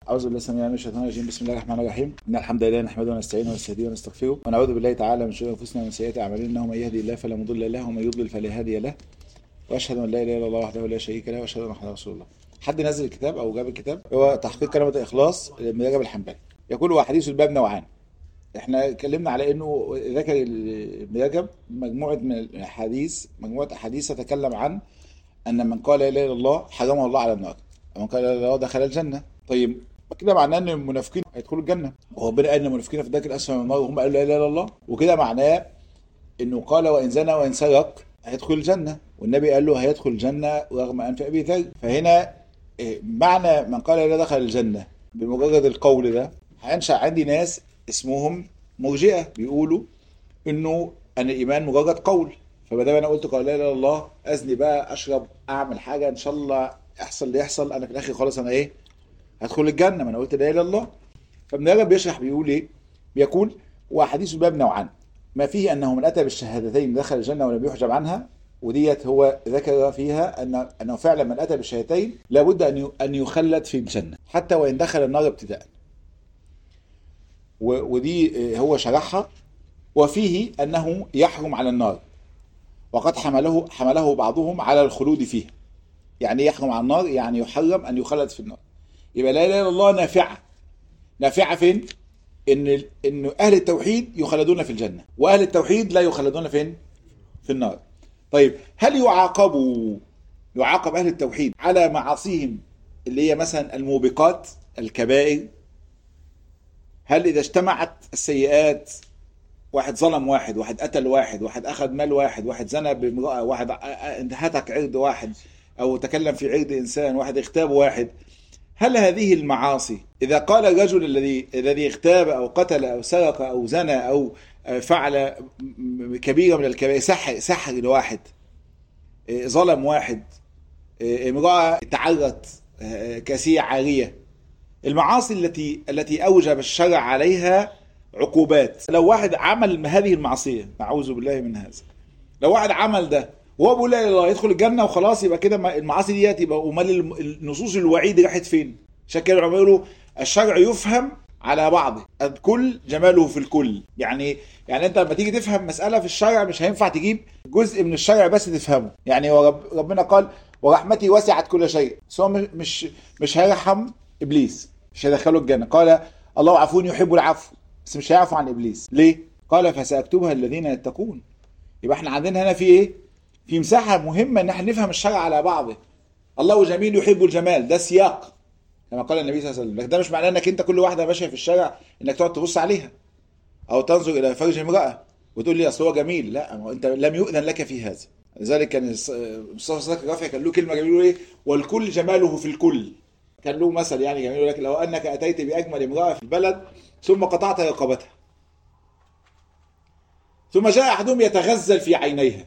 أعوذ بالله السميع العليم من الشيطان الرجيم بسم الله الرحمن الرحيم إن الحمد لله نحمده ونستعينه ونستهديه ونستغفره ونعوذ بالله تعالى من شرور أنفسنا ومن سيئات أعمالنا إنه من يهدي الله فلا مضل له ومن يضلل فلا هادي له وأشهد أن لا إله إلا الله وحده لا شريك له وأشهد أن محمدا رسول الله حد نزل الكتاب أو جاب الكتاب هو تحقيق كلمة الإخلاص لابن رجب الحنبلي يقول وحديث الباب نوعان احنا اتكلمنا على انه ذكر ابن رجب مجموعه من الاحاديث مجموعه احاديث تتكلم عن ان من قال لا اله الا الله حرمه الله على النار ومن قال لا اله الا الله دخل الجنه طيب كده معناه ان المنافقين هيدخلوا الجنه وربنا قال ان المنافقين في الدرك الاسفل من النار وهم قالوا لا اله الا الله وكده معناه انه قال وان زنى وان سرق هيدخل الجنه والنبي قال له هيدخل الجنه رغم انف ابي ذر فهنا إيه، معنى من قال لا دخل الجنه بمجرد القول ده هينشا عندي ناس اسمهم مرجئه بيقولوا انه ان الايمان مجرد قول فما دام انا قلت قال لا اله الا الله اذني بقى اشرب اعمل حاجه ان شاء الله يحصل اللي يحصل انا في الاخر خالص انا ايه هدخل الجنه ما انا قلت لا اله الا الله فابن رجب بيشرح بيقول ايه بيقول وحديث الباب نوعان ما فيه انه من اتى بالشهادتين دخل الجنه ولم يحجب عنها وديت هو ذكر فيها ان انه فعلا من اتى بالشهادتين لابد ان ان يخلد في الجنه حتى وان دخل النار ابتداء و- ودي هو شرحها وفيه انه يحرم على النار وقد حمله حمله بعضهم على الخلود فيها يعني إيه يحرم على النار يعني يحرم ان يخلد في النار يبقى لا اله الا الله نافعه نافعه فين ان ان اهل التوحيد يخلدون في الجنه واهل التوحيد لا يخلدون فين في النار طيب هل يعاقبوا يعاقب اهل التوحيد على معاصيهم اللي هي مثلا الموبقات الكبائر هل اذا اجتمعت السيئات واحد ظلم واحد واحد قتل واحد واحد اخذ مال واحد واحد زنى بامراه واحد هتك عرض واحد او تكلم في عرض انسان واحد اغتاب واحد هل هذه المعاصي اذا قال الرجل الذي الذي اغتاب او قتل او سرق او زنى او فعل كبيره من الكبائر سحر سحر لواحد ظلم واحد امراه تعرت كاسيه عاريه المعاصي التي التي اوجب الشرع عليها عقوبات لو واحد عمل هذه المعصيه نعوذ بالله من هذا لو واحد عمل ده وهو بيقول لا اله الا الله يدخل الجنه وخلاص يبقى كده ما- المعاصي ديت يبقى امال الم- النصوص الوعيد راحت فين؟ عشان كده العلماء يقولوا الشرع يفهم على بعضه الكل جماله في الكل يعني يعني انت لما تيجي تفهم مساله في الشرع مش هينفع تجيب جزء من الشرع بس تفهمه يعني هو رب ربنا قال ورحمتي وسعت كل شيء بس هو مش- مش مش هيرحم ابليس مش هيدخله الجنه قال الله عفو يحب العفو بس مش هيعفو عن ابليس ليه قال فساكتبها الذين يتقون يبقى احنا عندنا هنا في ايه في مساحه مهمه ان احنا نفهم الشرع على بعضه الله جميل يحب الجمال ده سياق كما قال النبي صلى الله عليه وسلم لكن ده مش معناه انك انت كل واحده ماشيه في الشارع انك تقعد تبص عليها او تنظر الى فرج امراه وتقول لي اصل هو جميل لا ما هو انت لم يؤذن لك في هذا لذلك كان الص- مصطفى صدق الرافعي كان له كلمه جميله يقول ايه والكل جماله في الكل كان له مثل يعني جميل يقول لك لو انك اتيت باجمل امراه في البلد ثم قطعت رقبتها ثم جاء احدهم يتغزل في عينيها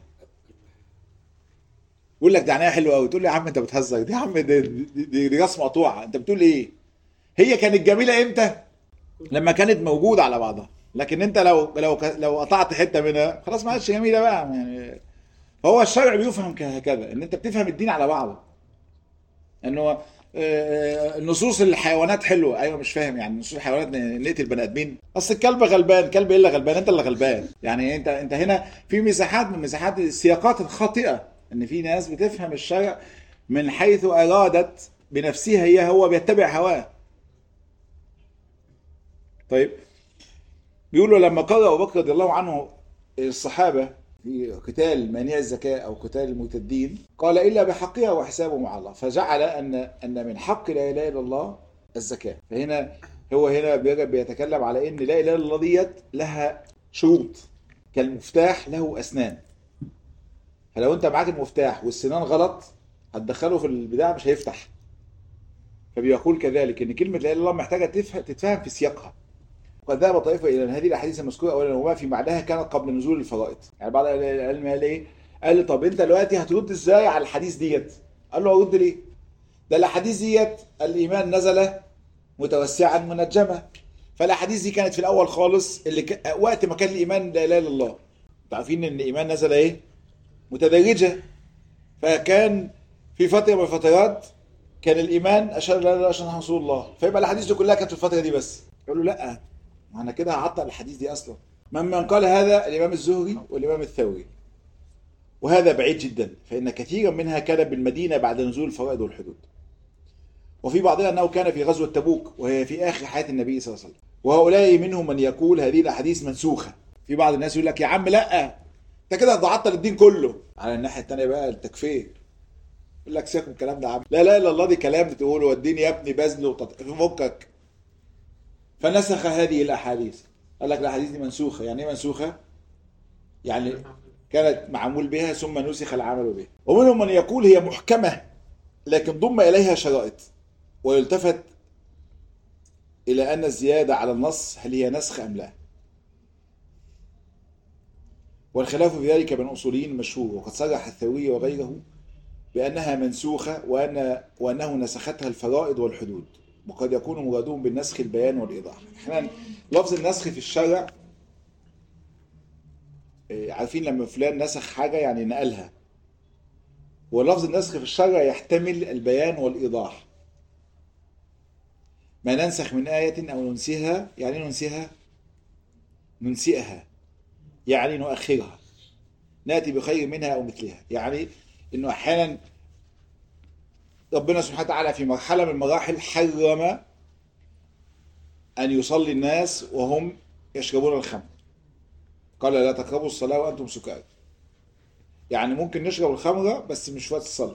يقول لك ده عينيها حلوه قوي تقول له يا عم انت بتهزر دي يا عم دي, دي, دي, دي راس مقطوعه انت بتقول ايه هي كانت جميله امتى لما كانت موجوده على بعضها لكن انت لو لو لو قطعت حته منها خلاص ما عادش جميله بقى يعني فهو الشرع بيفهم هكذا ان انت بتفهم الدين على بعضه انه آه، نصوص الحيوانات حلوه ايوه مش فاهم يعني نصوص الحيوانات ن- نقتل بني ادمين اصل الكلب غلبان كلب ايه اللي غلبان انت اللي غلبان يعني انت انت هنا في مساحات من مساحات السياقات الخاطئه ان في ناس بتفهم الشرع من حيث ارادت بنفسها هي هو بيتبع هواه طيب بيقولوا لما قرأ أبو بكر رضي الله عنه الصحابة في قتال مانع الزكاة أو قتال المرتدين قال إلا بحقها وحسابه مع الله فجعل أن أن من حق لا إله إلا الله الزكاة فهنا هو هنا بيجب بيتكلم على إن لا إله إلا الله ديت لها شروط كالمفتاح له أسنان فلو أنت معاك المفتاح والسنان غلط هتدخله في البتاع مش هيفتح فبيقول كذلك ان كلمه لا اله الا الله محتاجه تفهم تتفهم في سياقها وقد ذهب طائفه الى ان هذه الاحاديث المذكوره اولا وما في معناها كانت قبل نزول الفرائض يعني بعض أهل العلم قال ايه قال لي طب انت دلوقتي هترد ازاي على الحديث ديت قال له ارد ليه ده الاحاديث ديت الايمان نزل متوسعا منجمه فالاحاديث دي كانت في الاول خالص اللي ك... وقت ما كان الايمان لا اله الا الله انتوا عارفين ان الايمان نزل ايه متدرجه فكان في فتره من الفترات كان الايمان اشهد ان لا اله الا الله اشهد ان رسول الله فيبقى الاحاديث دي كلها كانت في الفتره دي بس يقول له لا ما انا كده هعطل الحديث دي اصلا من من قال هذا الامام الزهري والامام الثوري وهذا بعيد جدا فان كثيرا منها كان بالمدينه بعد نزول الفرائض والحدود وفي بعضها انه كان في غزوه تبوك وهي في اخر حياه النبي صلى الله عليه وسلم وهؤلاء منهم من يقول هذه الاحاديث منسوخه في بعض الناس يقول لك يا عم لا انت كده هتعطل الدين كله على الناحيه الثانيه بقى التكفير يقول لك سيبك من الكلام ده يا عم لا لا الا الله دي كلام بتقوله والدين يا ابني بذل وتط... فكك فنسخ هذه الاحاديث قال لك الاحاديث دي منسوخه يعني ايه منسوخه يعني كانت معمول بها ثم نسخ العمل بها ومنهم من يقول هي محكمه لكن ضم اليها شرائط ويلتفت الى ان الزياده على النص هل هي نسخ ام لا والخلاف في ذلك بين اصوليين مشهور وقد صرح الثوري وغيره بانها منسوخه وان وانه نسختها الفرائض والحدود وقد يكون مرادهم بالنسخ البيان والايضاح احنا لفظ النسخ في الشرع إيه، عارفين لما فلان نسخ حاجه يعني نقلها ولفظ النسخ في الشرع يحتمل البيان والايضاح ما ننسخ من آية أو ننسيها يعني ننسيها ننسئها يعني نؤخرها نأتي بخير منها أو مثلها يعني إنه أحيانا ربنا سبحانه وتعالى في مرحلة من المراحل حرم أن يصلي الناس وهم يشربون الخمر قال لا تقربوا الصلاة وأنتم سكارى يعني ممكن نشرب الخمرة بس مش وقت الصلاة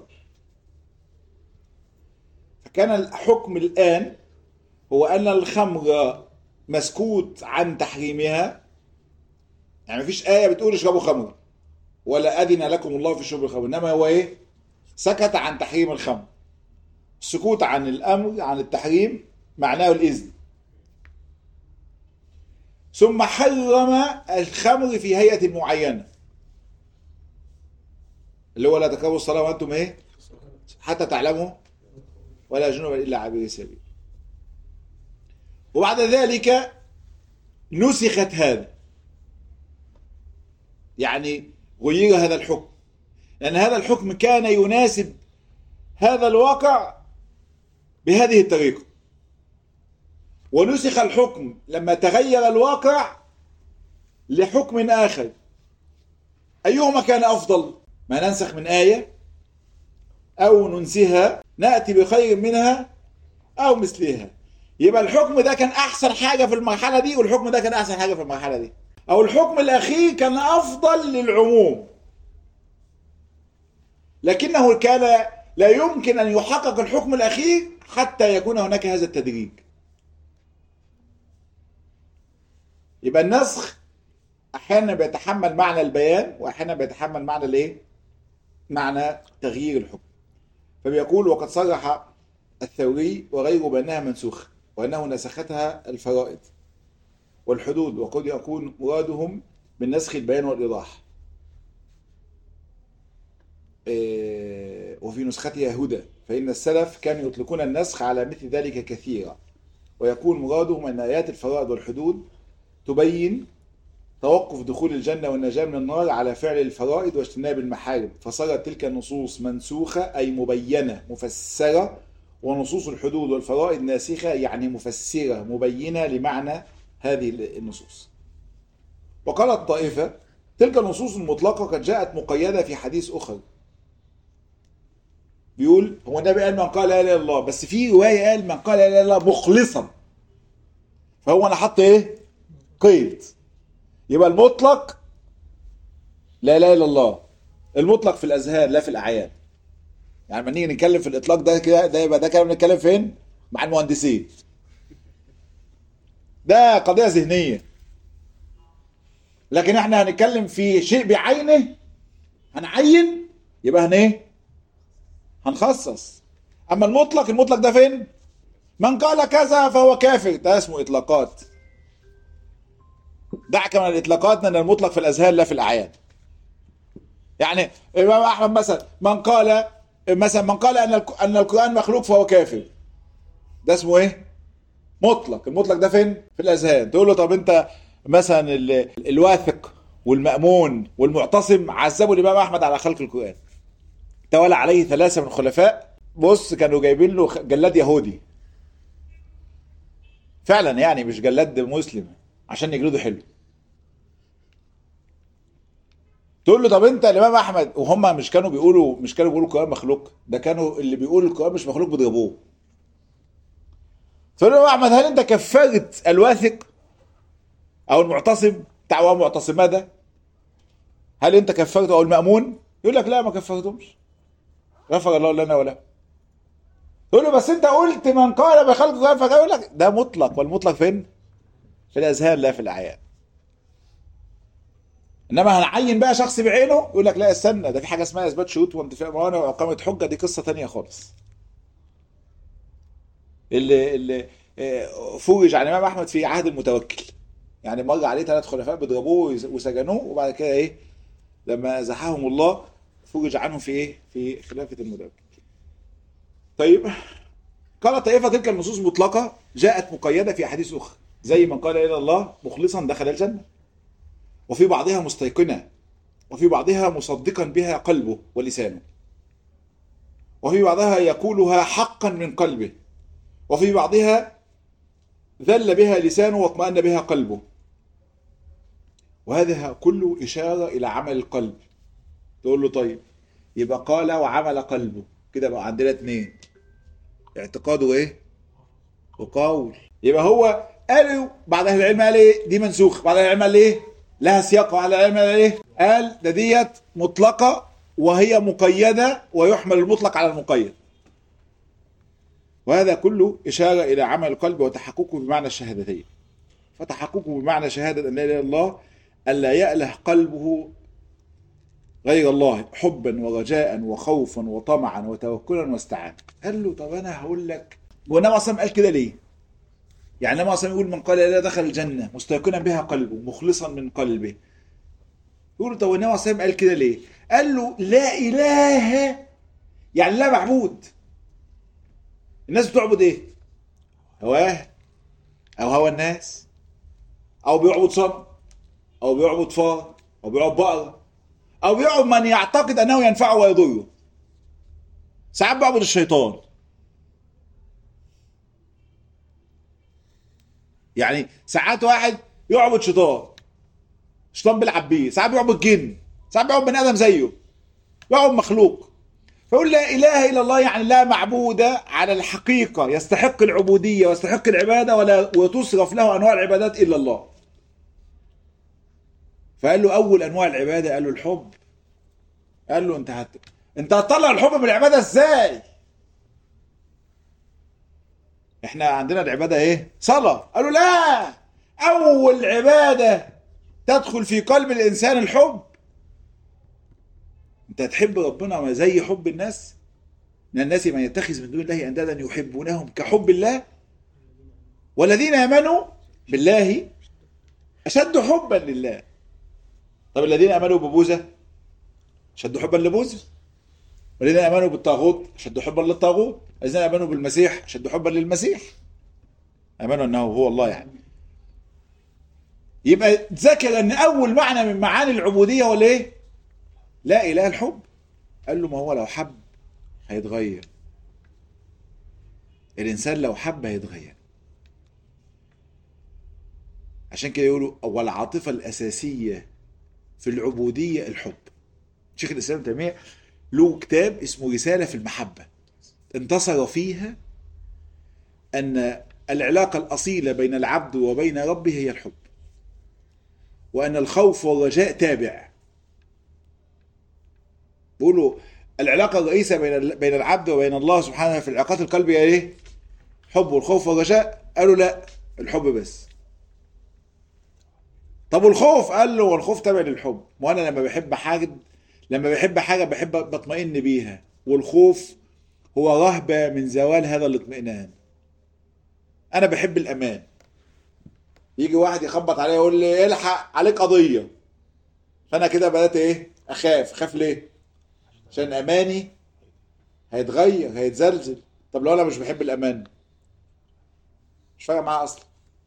فكان الحكم الآن هو أن الخمر مسكوت عن تحريمها يعني مفيش آية بتقول اشربوا خمر ولا أذن لكم الله في شرب الخمر إنما هو إيه؟ سكت عن تحريم الخمر السكوت عن الأمر عن التحريم معناه الإذن ثم حرم الخمر في هيئة معينة اللي هو لا تقربوا الصلاة وأنتم إيه؟ حتى تعلموا ولا جنوب إلا عابر سبيل وبعد ذلك نسخت هذا يعني غير هذا الحكم لأن هذا الحكم كان يناسب هذا الواقع بهذه الطريقة ونسخ الحكم لما تغير الواقع لحكم آخر أيهما كان أفضل ما ننسخ من آية أو ننسيها نأتي بخير منها أو مثلها يبقى الحكم ده كان أحسن حاجة في المرحلة دي والحكم ده كان أحسن حاجة في المرحلة دي أو الحكم الأخير كان أفضل للعموم لكنه كان لا يمكن أن يحقق الحكم الأخير حتى يكون هناك هذا التدريج يبقى النسخ احيانا بيتحمل معنى البيان واحيانا بيتحمل معنى الايه معنى تغيير الحكم فبيقول وقد صرح الثوري وغيره بانها منسوخه وانه نسختها الفرائض والحدود وقد يكون مرادهم بالنسخ البيان والايضاح إيه، وفي نسختها هدى فإن السلف كانوا يطلقون النسخ على مثل ذلك كثيرا ويكون مرادهم أن آيات الفرائض والحدود تبين توقف دخول الجنة والنجاة من النار على فعل الفرائض واجتناب المحارم فصارت تلك النصوص منسوخة أي مبينة مفسرة ونصوص الحدود والفرائض ناسخة يعني مفسرة مبينة لمعنى هذه النصوص وقالت طائفة تلك النصوص المطلقة قد جاءت مقيدة في حديث أخر بيقول هو النبي قال من قال لا اله الا الله بس في روايه قال من قال لا اله الا الله مخلصا فهو انا حط ايه قيد يبقى المطلق لا اله الا الله المطلق في الاذهان لا في الاعيان يعني لما نيجي نتكلم في الاطلاق ده كده ده يبقى ده كلام بنتكلم فين مع المهندسين ده قضيه ذهنيه لكن احنا هنتكلم في شيء بعينه هنعين يبقى هن ايه هنخصص اما المطلق المطلق ده فين من قال كذا فهو كافر ده اسمه اطلاقات دعك من الاطلاقات ان المطلق في الاذهان لا في الاعيان يعني الامام احمد مثلا من قال مثلا من قال ان ان القران مخلوق فهو كافر ده اسمه ايه مطلق المطلق ده فين في الاذهان تقول له طب انت مثلا الواثق والمامون والمعتصم عذبوا الامام احمد على خلق القران تولى عليه ثلاثة من الخلفاء بص كانوا جايبين له خ- جلاد يهودي فعلا يعني مش جلاد مسلم عشان يجلده حلو تقول له طب انت الامام احمد وهم مش كانوا بيقولوا مش كانوا بيقولوا القران مخلوق ده كانوا اللي بيقولوا القران مش مخلوق بيضربوه تقول له يا احمد هل انت كفرت الواثق او المعتصم بتاع معتصمه ده هل انت كفرته او المامون يقول لك لا ما كفرتهمش غفر الله لنا ولا تقول له بس انت قلت من قال بخلق غفر يقول لك ده مطلق والمطلق فين في الاذهان لا في الاعيان انما هنعين بقى شخص بعينه يقول لك لا استنى ده في حاجه اسمها اثبات شروط وانتفاء موانع واقامه حجه دي قصه تانية خالص اللي اللي اه، فرج عن الامام احمد في عهد المتوكل يعني مر عليه ثلاث خلفاء بيضربوه وسجنوه وبعد كده ايه لما زحاهم الله فرج عنهم في ايه في خلافه المتوكل طيب قال طائفه تلك النصوص مطلقه جاءت مقيده في احاديث اخرى زي من قال الى الله مخلصا دخل الجنه وفي بعضها مستيقنة وفي بعضها مصدقا بها قلبه ولسانه وفي بعضها يقولها حقا من قلبه وفي بعضها ذل بها لسانه واطمأن بها قلبه وهذا كله إشارة إلى عمل القلب تقول له طيب يبقى قال وعمل قلبه كده بقى عندنا اتنين اعتقاد وايه وقول يبقى هو قالوا بعد اهل العلم قال ايه دي منسوخ بعد اهل العلم قال ايه لها سياق وعلى العلم قال ايه قال ده ديت مطلقه وهي مقيده ويحمل المطلق على المقيد وهذا كله إشارة إلى عمل القلب وتحققه بمعنى الشهادتين فتحققه بمعنى شهادة أن لا إله إلا الله ألا يأله قلبه غير الله حبا ورجاء وخوفا وطمعا وتوكلا واستعانة قال له طب أنا هقول لك هو النبي أصلا قال كده ليه؟ يعني النبي أصلا يقول من قال لا دخل الجنة مستيقنا بها قلبه مخلصا من قلبه يقول له طب النبي أصلا قال كده ليه؟ قال له لا إله يعني لا معبود الناس بتعبد ايه؟ هواه او هوى الناس او بيعبد صنم او بيعبد فار او بيعبد بقرة او بيعبد من يعتقد انه ينفعه ويضره ساعات بيعبد الشيطان يعني ساعات واحد يعبد شيطان شيطان بيلعب بيه ساعات بيعبد جن ساعات بيعبد بني ادم زيه بيعبد مخلوق فيقول لا اله الا الله يعني لا معبود على الحقيقه يستحق العبوديه ويستحق العباده ولا وتصرف له انواع العبادات الا الله. فقال له اول انواع العباده قال له الحب. قال له انت هت... انت هتطلع الحب من العباده ازاي؟ احنا عندنا العباده ايه؟ صلاه. قالوا لا اول عباده تدخل في قلب الانسان الحب. انت تحب ربنا ما زي حب الناس من الناس من يتخذ من دون الله اندادا يحبونهم كحب الله والذين امنوا بالله اشد حبا لله طب الذين امنوا ببوذا اشد حبا لبوذا والذين امنوا بالطاغوت اشد حبا للطاغوت الذين امنوا بالمسيح اشد حبا للمسيح امنوا انه هو الله يعني يبقى ذكر ان اول معنى من معاني العبوديه هو الايه؟ لا اله الحب قال له ما هو لو حب هيتغير الانسان لو حب هيتغير عشان كده يقولوا والعاطفه الاساسيه في العبوديه الحب شيخ الاسلام تيميه له كتاب اسمه رساله في المحبه انتصر فيها ان العلاقه الاصيله بين العبد وبين ربه هي الحب وان الخوف والرجاء تابع بيقولوا العلاقة الرئيسة بين بين العبد وبين الله سبحانه في العلاقات القلبية ايه؟ حب والخوف والرجاء قالوا لا الحب بس طب والخوف قال له والخوف تابع للحب وانا لما بحب حاجة لما بحب حاجة بحب بطمئن بيها والخوف هو رهبة من زوال هذا الاطمئنان انا بحب الامان يجي واحد يخبط عليا يقول لي الحق عليك قضية فانا كده بدأت ايه اخاف خاف ليه عشان اماني هيتغير هيتزلزل طب لو انا مش بحب الامان مش فارق معاه اصلا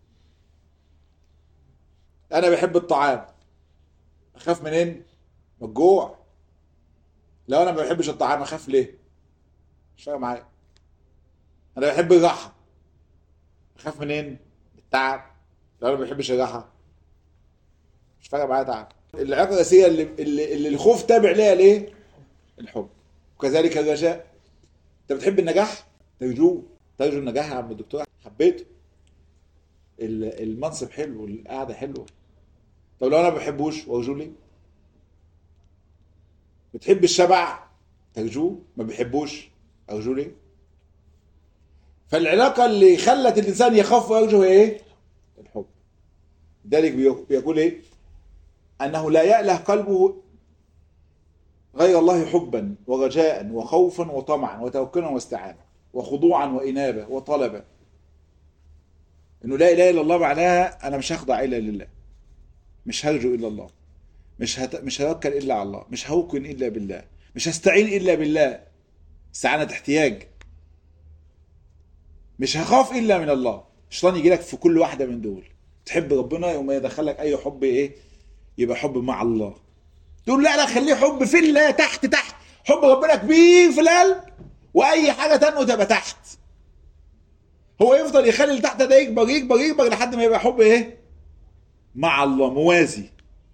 انا بحب الطعام اخاف منين من الجوع لو انا ما بحبش الطعام اخاف ليه مش فارق معايا انا بحب الراحه اخاف منين؟ من التعب لو انا ما بحبش الراحه مش فارق معايا تعب العلاقه الاساسيه اللي, اللي, اللي الخوف تابع ليها ليه؟ الحب وكذلك الرجاء انت بتحب النجاح ترجوه ترجو النجاح يا عم الدكتور حبيته ال- المنصب حلو القعده حلوه طب لو انا ما بحبوش وارجوه ليه؟ بتحب الشبع ترجوه ما بيحبوش ارجوه ليه؟ فالعلاقه اللي خلت الانسان يخاف ويرجو هي ايه؟ الحب لذلك بيق- بيقول ايه؟ انه لا يأله قلبه غير الله حبا ورجاء وخوفا وطمعا وتوكلا واستعانة وخضوعا وإنابة وطلبا إنه لا إله إلا الله معناها أنا مش هخضع إلا لله مش هرجو إلا الله مش هت... مش هتوكل إلا على الله مش هوكن إلا بالله مش هستعين إلا بالله استعانة احتياج مش هخاف إلا من الله الشيطان يجي لك في كل واحدة من دول تحب ربنا يقوم يدخلك أي حب إيه يبقى حب مع الله تقول لا لا خليه حب في الله تحت تحت حب ربنا كبير في القلب واي حاجه تانية تبقى تحت هو يفضل يخلي اللي تحت ده يكبر يكبر يكبر لحد ما يبقى حب ايه مع الله موازي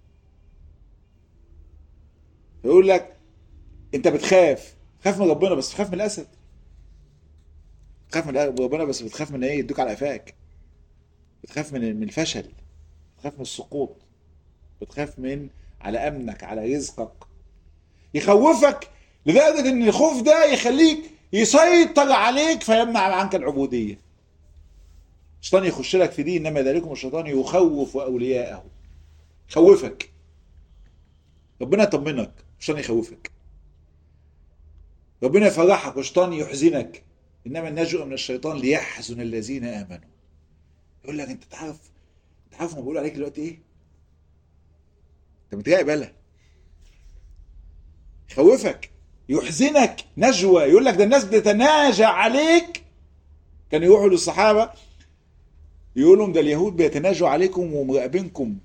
يقول لك انت بتخاف تخاف من ربنا بس تخاف من الاسد تخاف من ربنا بس بتخاف من ايه يدوك على قفاك بتخاف من من الفشل بتخاف من السقوط بتخاف من على امنك على رزقك يخوفك لدرجه ان الخوف ده يخليك يسيطر عليك فيمنع عنك العبوديه الشيطان يخش لك في دي انما ذلكم الشيطان يخوف اولياءه يخوفك ربنا يطمنك الشيطان يخوفك ربنا يفرحك والشيطان يحزنك انما النجوى من الشيطان ليحزن الذين امنوا يقول لك انت تعرف انت عارف ما بقول عليك دلوقتي ايه انت متراقب بالك يخوفك يحزنك نجوى يقول لك ده الناس بتتناجى عليك كانوا يروحوا للصحابه يقول لهم ده اليهود بيتناجوا عليكم ومراقبينكم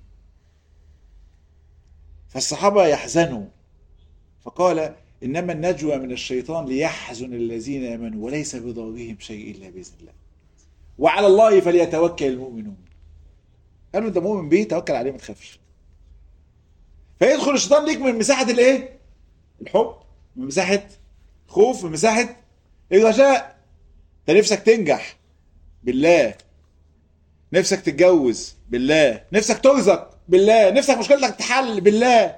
فالصحابه يحزنوا فقال انما النجوى من الشيطان ليحزن الذين امنوا وليس بضارهم شيء الا باذن الله وعلى الله فليتوكل المؤمنون قالوا انت مؤمن بيه توكل عليه ما تخافش فيدخل الشيطان ليك من مساحه الايه الحب من مساحه خوف من مساحه الرجاء انت نفسك تنجح بالله نفسك تتجوز بالله نفسك ترزق بالله نفسك مشكلتك تحل بالله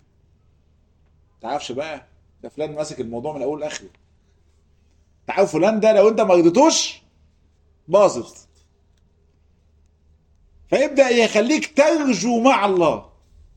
تعرفش بقى ده فلان ماسك الموضوع من اول لاخره تعرف فلان ده لو انت ما رضيتوش باظت فيبدا يخليك ترجو مع الله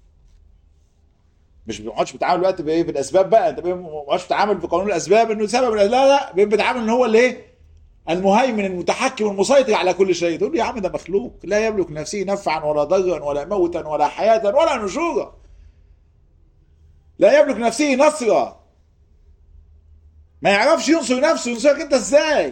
مش بتقعدش بتتعامل دلوقتي بايه بالاسباب بقى انت ما بتقعدش بتتعامل بقانون الاسباب انه سبب لا لا بتتعامل ان هو اللي ايه المهيمن المتحكم المسيطر على كل شيء تقول يا عم ده مخلوق لا يملك نفسه نفعا ولا ضرا ولا موتا ولا حياة ولا نشورا لا يملك نفسه نصرا ما يعرفش ينصر نفسه ينصرك انت ازاي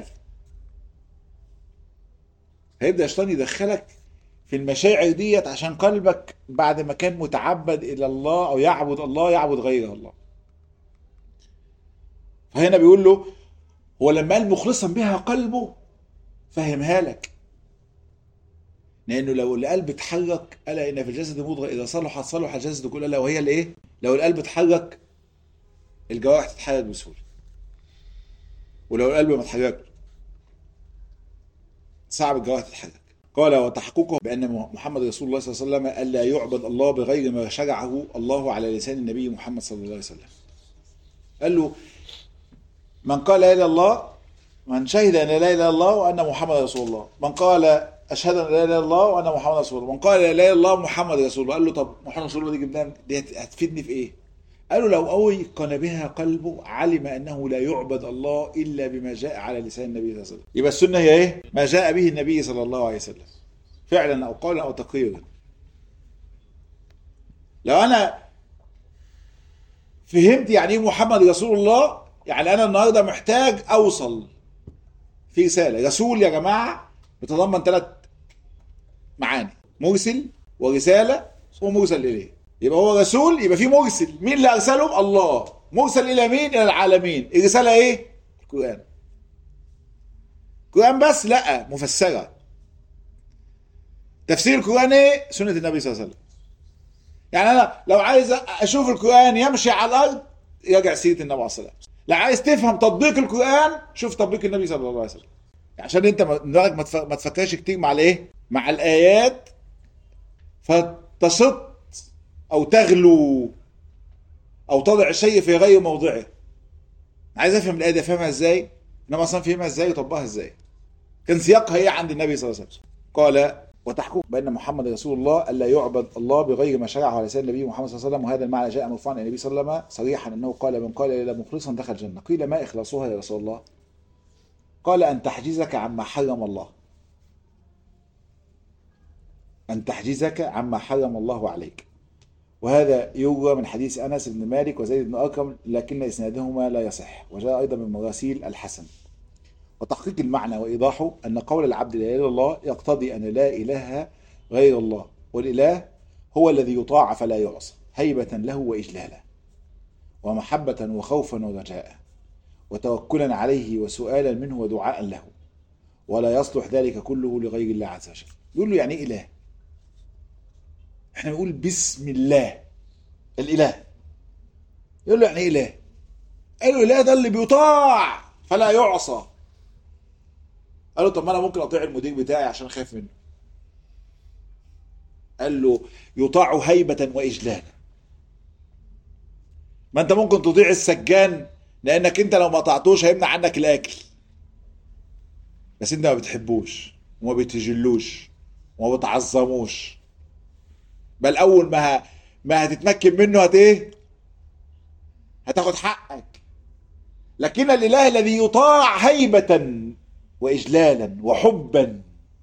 هيبدا الشيطان يدخلك في المشاعر ديت عشان قلبك بعد ما كان متعبد الى الله او يعبد الله يعبد غير الله فهنا بيقول له هو لما قال مخلصا بها قلبه فهمها لك لانه لو القلب اتحرك الا ان في الجسد مضغه اذا صلحت صلح الجسد كله الا وهي الايه لو القلب اتحرك الجوارح تتحرك بسهوله ولو القلب ما اتحركش صعب الجوارح تتحرك قال وتحققه بان محمد رسول الله صلى الله عليه وسلم الا يعبد الله بغير ما شرعه الله على لسان النبي محمد صلى الله عليه وسلم قال له من قال لا اله الا الله من شهد ان لا اله الا الله وان محمد رسول الله من قال اشهد ان لا اله الا الله وان محمد رسول الله من قال لا اله الا الله محمد رسول الله قال له طب محمد رسول الله دي جبناها دي هتفيدني في ايه؟ قال له لو اوقن بها قلبه علم انه لا يعبد الله الا بما جاء على لسان النبي صلى الله عليه وسلم يبقى السنه هي ايه؟ ما جاء به النبي صلى الله عليه وسلم فعلا او قولا او تقريرا لو انا فهمت يعني ايه محمد رسول الله يعني انا النهارده محتاج اوصل في رساله رسول يا جماعه بتتضمن ثلاث معاني مرسل ورساله ومرسل اليه يبقى هو رسول يبقى في مرسل مين اللي ارسله الله مرسل الى مين الى العالمين الرساله ايه القران قرآن بس لا مفسرة تفسير القرآن ايه سنة النبي صلى الله عليه وسلم يعني انا لو عايز اشوف القرآن يمشي على الارض يرجع سيرة النبي عليه الصلاة والسلام لو عايز تفهم تطبيق القرآن شوف تطبيق النبي صلى الله عليه وسلم عشان انت دماغك ما تفكرش كتير مع الايه مع الايات فتشط او تغلو او تضع الشيء في غير موضعه عايز افهم الايه دي افهمها ازاي انما اصلا فهمها ازاي وطبقها ازاي كان سياقها ايه عند النبي صلى الله عليه وسلم قال وتحكم بان محمد رسول الله الا يعبد الله بغير ما شرعه على لسان النبي محمد صلى الله عليه وسلم وهذا المعنى جاء مرفوعا الى النبي صلى الله عليه وسلم صريحا انه قال من قال الا مخلصا دخل الجنه قيل ما اخلاصها يا رسول الله قال ان تحجزك عما حرم الله ان تحجزك عما حرم الله عليك وهذا يروى من حديث انس بن مالك وزيد بن ارقم لكن اسنادهما لا يصح وجاء ايضا من مراسيل الحسن وتحقيق المعنى وايضاحه ان قول العبد لا اله الا الله يقتضي ان لا اله غير الله والاله هو الذي يطاع فلا يعصى هيبه له واجلالا ومحبه وخوفا ورجاء وتوكلا عليه وسؤالا منه ودعاء له ولا يصلح ذلك كله لغير الله عز وجل يقول له يعني ايه اله احنا بنقول بسم الله الاله يقول له يعني ايه اله قال له الاله ده اللي بيطاع فلا يعصى قال له طب ما انا ممكن اطيع المدير بتاعي عشان خايف منه قال له يطاع هيبة وإجلالا ما انت ممكن تطيع السجان لانك انت لو ما طعتوش هيمنع عنك الاكل بس انت ما بتحبوش وما بتجلوش وما بتعظموش بل اول ما ه... ما هتتمكن منه هت ايه هتاخد حقك لكن الاله الذي يطاع هيبه واجلالا وحبا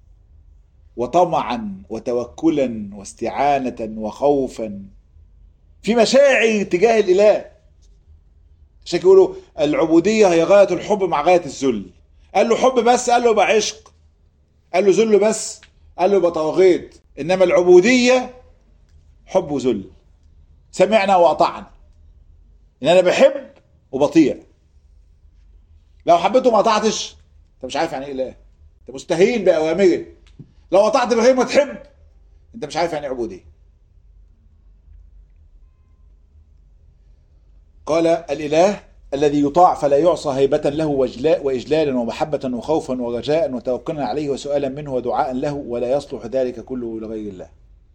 وطمعا وتوكلا واستعانه وخوفا في مشاعر تجاه الاله عشان يقولوا العبوديه هي غايه الحب مع غايه الذل قال له حب بس قال له يبقى عشق قال له ذل بس قال له يبقى طواغيت انما العبوديه حب وذل سمعنا واطعنا ان انا بحب وبطيع لو حبيته ما اطعتش انت مش عارف يعني ايه اله انت مستهين باوامره لو اطعت بغير ما تحب انت مش عارف يعني ايه عبوديه قال الاله الذي يطاع فلا يعصى هيبة له وجلاء وإجلالا ومحبة وخوفا ورجاء وتوكلا عليه وسؤالا منه ودعاء له ولا يصلح ذلك كله لغير الله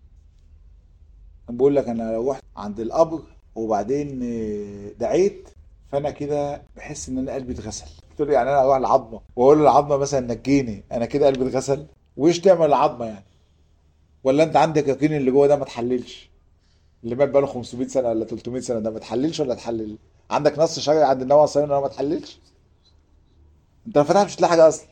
بقول لك انا لو رحت عند القبر وبعدين دعيت فانا كده بحس ان انا قلبي اتغسل قلت له يعني انا اروح العظمه واقول للعظمه مثلا نجيني انا كده قلبي اتغسل وايش تعمل العظمه يعني ولا انت عندك يقين اللي جوه ده ما تحللش اللي مات بقاله 500 سنه ولا 300 سنه ده ما تحللش ولا تحلل عندك نص شرعي عند النبي صلى الله عليه وسلم ما تحللش انت لو فتحت مش هتلاقي حاجه اصلا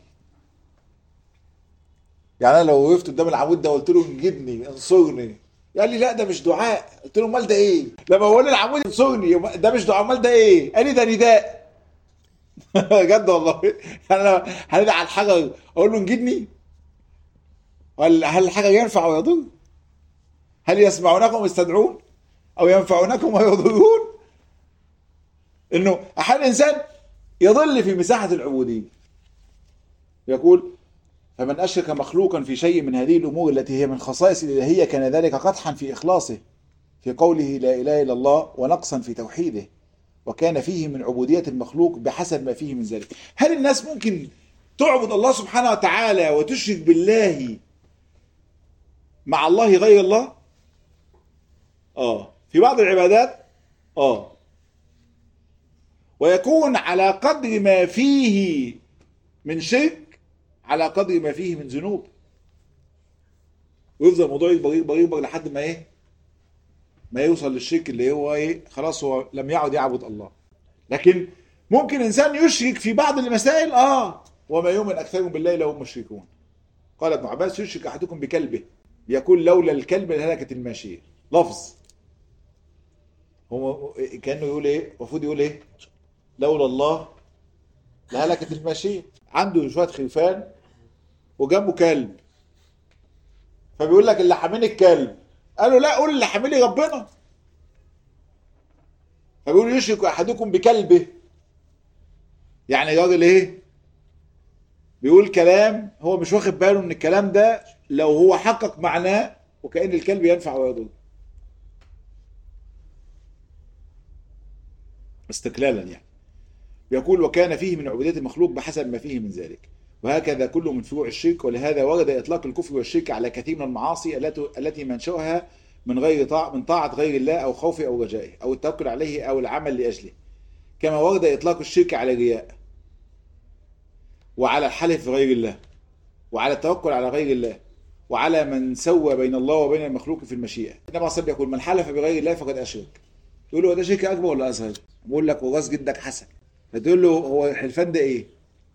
يعني انا لو وقفت قدام العمود ده وقلت له انجدني انصرني قال لي لا ده مش دعاء قلت له امال ده ايه لما بقول للعمود انصرني ده مش دعاء امال ده ايه قال لي ده نداء بجد والله يعني انا هندعي على الحجر اقول له انجدني هل هل الحجر ينفع ويضر هل يسمعونكم يستدعون او ينفعونكم ويضرون انه احيانا الانسان يضل في مساحه العبوديه يقول فمن أشرك مخلوقا في شيء من هذه الأمور التي هي من خصائص الإلهية كان ذلك قدحا في إخلاصه في قوله لا إله إلا الله ونقصا في توحيده وكان فيه من عبودية المخلوق بحسب ما فيه من ذلك هل الناس ممكن تعبد الله سبحانه وتعالى وتشرك بالله مع الله غير الله آه في بعض العبادات آه ويكون على قدر ما فيه من شرك على قدر ما فيه من ذنوب ويفضل الموضوع يكبر يكبر يكبر لحد ما ايه ما يوصل للشرك اللي هو ايه خلاص هو لم يعد يعبد الله لكن ممكن انسان يشرك في بعض المسائل اه وما يؤمن اكثرهم بالله الا هم مشركون قال ابن عباس يشرك احدكم بكلبه يقول لولا الكلب لهلكت الماشيه لفظ هو كانه يقول ايه المفروض يقول ايه لولا الله لهلكت الماشيه عنده شويه خرفان وجنبه كلب فبيقول لك اللي حاميني الكلب قالوا لا قول اللي حاميني ربنا فبيقول يشرك احدكم بكلبه يعني راجل ايه بيقول كلام هو مش واخد باله ان الكلام ده لو هو حقق معناه وكأن الكلب ينفع ويضر استقلالا يعني يقول وكان فيه من عبودية المخلوق بحسب ما فيه من ذلك وهكذا كله من فروع الشرك ولهذا ورد إطلاق الكفر والشرك على كثير من المعاصي التي التي منشأها من غير طاعة من طاعة غير الله أو خوفه أو رجائه أو التوكل عليه أو العمل لأجله كما ورد إطلاق الشرك على الرياء وعلى الحلف بغير الله وعلى التوكل على غير الله وعلى من سوى بين الله وبين المخلوق في المشيئة النبي صلى يقول من حلف بغير الله فقد أشرك يقول له ده شرك أكبر ولا أصغر؟ بقول لك وراس جدك حسن فتقول له هو الحلفان ده إيه؟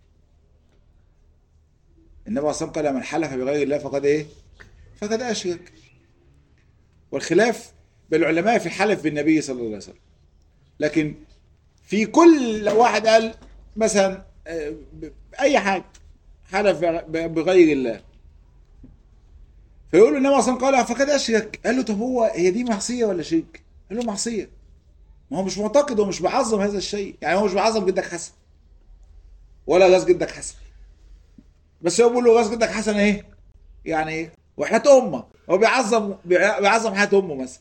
النبي صلى الله عليه وسلم قال من حلف بغير الله فقد إيه؟ فقد أشرك والخلاف بين العلماء في الحلف بالنبي صلى الله عليه وسلم لكن في كل واحد قال مثلا اي حاجه حلف بغير الله فيقول له النبي صلى الله عليه وسلم قال فقد اشرك قال له طب هو هي دي معصيه ولا شرك؟ قال له معصيه ما هو مش معتقد ومش بيعظم هذا الشيء يعني هو مش بيعظم جدك حسن ولا غاز جدك حسن بس هو بيقول له غاز جدك حسن ايه؟ يعني ايه؟ وحياة امك هو بيعظم بيعظم حياة امه مثلا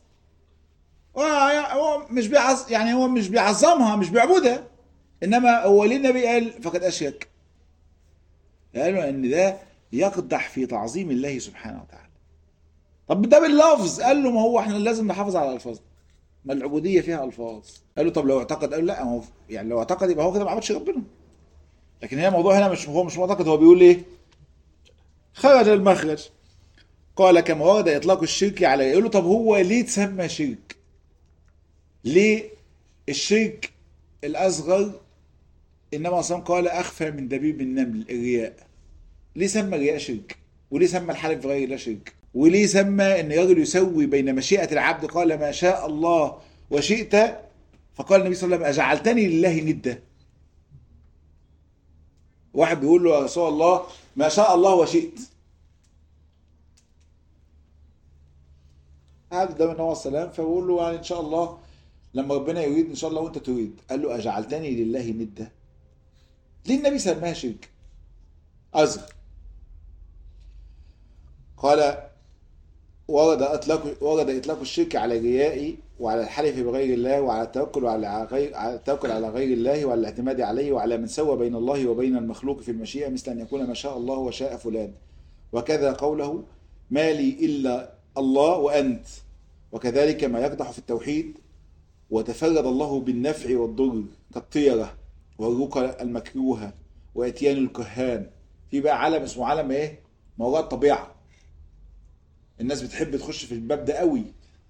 هو مش بيعظ يعني هو مش بيعظمها مش بيعبدها انما هو ليه النبي قال فقد اشرك قالوا ان ده يقدح في تعظيم الله سبحانه وتعالى طب ده باللفظ قال له ما هو احنا لازم نحافظ على الفاظ ما العبوديه فيها الفاظ قال له طب لو اعتقد قال لا هو يعني لو اعتقد يبقى هو كده ما عبدش ربنا لكن هنا الموضوع هنا مش هو مش معتقد هو بيقول ايه خرج المخرج قال كما ورد اطلاق الشرك على يقول له طب هو ليه تسمى شرك ليه الشرك الاصغر انما صلى قال اخفى من دبيب النمل الرياء ليه سمى الرياء شرك وليه سمى الحلف بغير الله شرك وليه سمى ان الرجل يسوي بين مشيئه العبد قال ما شاء الله وشئت فقال النبي صلى الله عليه وسلم اجعلتني لله ندا واحد بيقول له يا رسول الله ما شاء الله وشئت قعد قدام النبي عليه السلام فبقول له يعني ان شاء الله لما ربنا يريد ان شاء الله وانت تريد قال له اجعلتني لله ندا ليه النبي سماها شرك اصغر قال ورد اطلاق ورد اطلاق الشرك على الرياء وعلى الحلف بغير الله وعلى التوكل على غير على التوكل على غير الله وعلى الاعتماد عليه وعلى من سوى بين الله وبين المخلوق في المشيئه مثل ان يكون ما شاء الله وشاء فلان وكذا قوله ما لي الا الله وانت وكذلك ما يقدح في التوحيد وتفرد الله بالنفع والضر كالطيرة والرقى المكروهة واتيان الكهان في بقى عالم اسمه عالم ايه؟ ما وراء الطبيعة الناس بتحب تخش في الباب ده قوي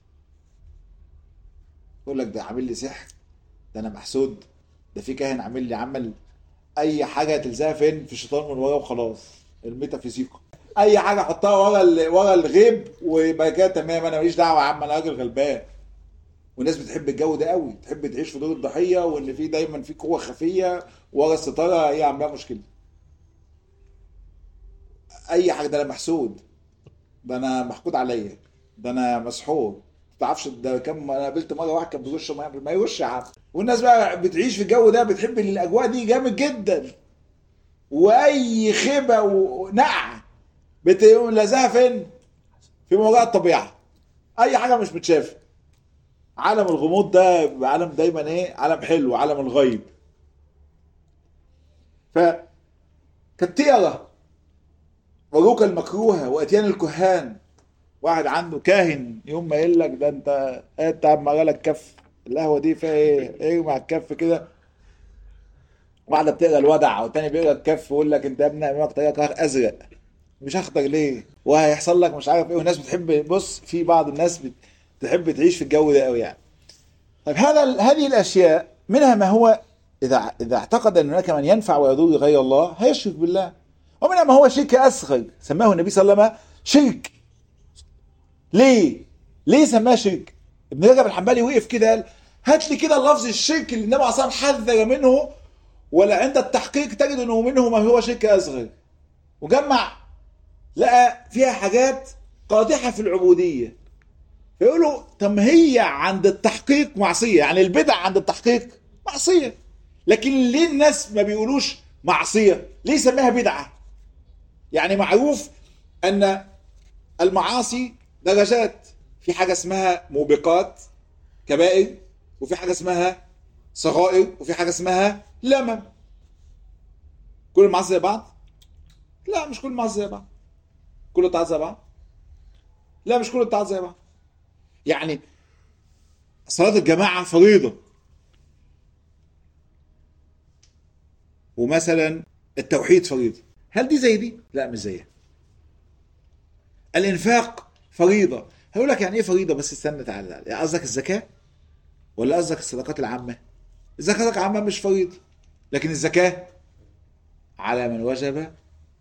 يقول لك ده عامل لي سحر ده انا محسود ده في كاهن عامل لي عمل اي حاجه تلزقها فين في الشيطان من ورا وخلاص الميتافيزيقا اي حاجه احطها ورا ورا الغيب ويبقى كده تمام انا ماليش دعوه يا عم انا راجل غلبان والناس بتحب الجو ده قوي تحب تعيش في دور الضحيه وان في دايما في قوه خفيه ورا الستاره هي عامله مشكله اي حاجه ده انا محسود ده انا محقود عليا ده انا مسحور ما تعرفش ده كم انا قابلت مره واحد كان بيرش ما يرش يا عم والناس بقى بتعيش في الجو ده بتحب الاجواء دي جامد جدا واي خيبه ونقع بتقوم لازقها فين؟ في موضوع الطبيعه اي حاجه مش متشافه عالم الغموض ده عالم دايما ايه عالم حلو عالم الغيب ف كالتيرة وروك المكروهة واتيان الكهان واحد عنده كاهن يوم ما يقول لك ده انت انت عم غلك كف القهوه دي فيها ايه ارمي على الكف كده واحده بتقرا الودع والتاني بيقرا الكف ويقول لك انت يا ابني امامك طريقك ازرق مش اخضر ليه وهيحصل لك مش عارف ايه والناس بتحب بص في بعض الناس بتحب تعيش في الجو ده قوي يعني طيب هذا هذه الاشياء منها ما هو اذا اذا اعتقد ان هناك من ينفع ويضر غير الله هيشرك بالله ومنها ما هو شرك اصغر سماه النبي صلى الله عليه وسلم شرك ليه؟ ليه سماه شرك؟ ابن رجب الحنبلي وقف كده قال هات لي كده لفظ الشرك اللي النبي عليه الصلاه حذر منه ولا عند التحقيق تجد انه منه ما هو شرك اصغر وجمع لقى فيها حاجات قادحه في العبوديه فيقولوا طب هي عند التحقيق معصيه يعني البدع عند التحقيق معصيه لكن ليه الناس ما بيقولوش معصيه؟ ليه سماها بدعه؟ يعني معروف ان المعاصي درجات في حاجه اسمها موبقات كبائر وفي حاجه اسمها صغائر وفي حاجه اسمها لمم كل المعاصي زي بعض لا مش كل المعاصي زي بعض كل الطاعات زي بعض لا مش كل الطاعات زي بعض يعني صلاة الجماعة فريضة ومثلا التوحيد فريضة هل دي زي دي؟ لا مش زيها الانفاق فريضة هقول لك يعني ايه فريضة بس استنى تعالى يعني قصدك الزكاة ولا قصدك الصدقات العامة الزكاة العامة مش فريضة لكن الزكاة على من وجب